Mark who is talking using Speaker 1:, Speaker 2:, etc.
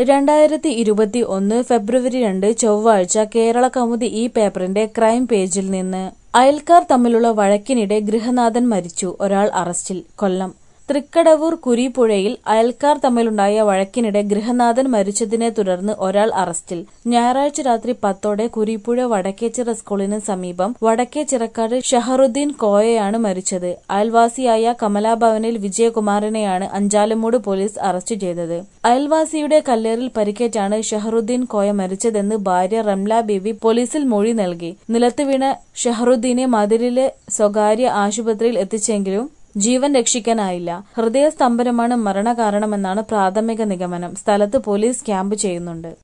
Speaker 1: രണ്ടായിരത്തി ഇരുപത്തി ഒന്ന് ഫെബ്രുവരി രണ്ട് ചൊവ്വാഴ്ച കേരള കൗമുദി ഈ പേപ്പറിന്റെ ക്രൈം പേജിൽ നിന്ന് അയൽക്കാർ തമ്മിലുള്ള വഴക്കിനിടെ ഗൃഹനാഥൻ മരിച്ചു ഒരാൾ അറസ്റ്റിൽ കൊല്ലം തൃക്കടവൂർ കുരീപ്പുഴയിൽ അയൽക്കാർ തമ്മിലുണ്ടായ വഴക്കിനിടെ ഗൃഹനാഥൻ മരിച്ചതിനെ തുടർന്ന് ഒരാൾ അറസ്റ്റിൽ ഞായറാഴ്ച രാത്രി പത്തോടെ കുരീപ്പുഴ വടക്കേച്ചിറ സ്കൂളിന് സമീപം വടക്കേച്ചിറക്കാട് ഷഹറുദ്ദീൻ കോയയാണ് മരിച്ചത് അയൽവാസിയായ കമലാഭവനിൽ വിജയകുമാറിനെയാണ് അഞ്ചാലമൂട് പോലീസ് അറസ്റ്റ് ചെയ്തത് അയൽവാസിയുടെ കല്ലേറിൽ പരിക്കേറ്റാണ് ഷഹറുദ്ദീൻ കോയ മരിച്ചതെന്ന് ഭാര്യ റംല ബീവി പോലീസിൽ മൊഴി നൽകി നിലത്ത് വീണ ഷഹറുദ്ദീനെ മതിലിലെ സ്വകാര്യ ആശുപത്രിയിൽ എത്തിച്ചെങ്കിലും ജീവൻ രക്ഷിക്കാനായില്ല ഹൃദയസ്തംഭനമാണ് മരണകാരണമെന്നാണ് പ്രാഥമിക നിഗമനം സ്ഥലത്ത് പോലീസ് ക്യാമ്പ് ചെയ്യുന്നുണ്ട്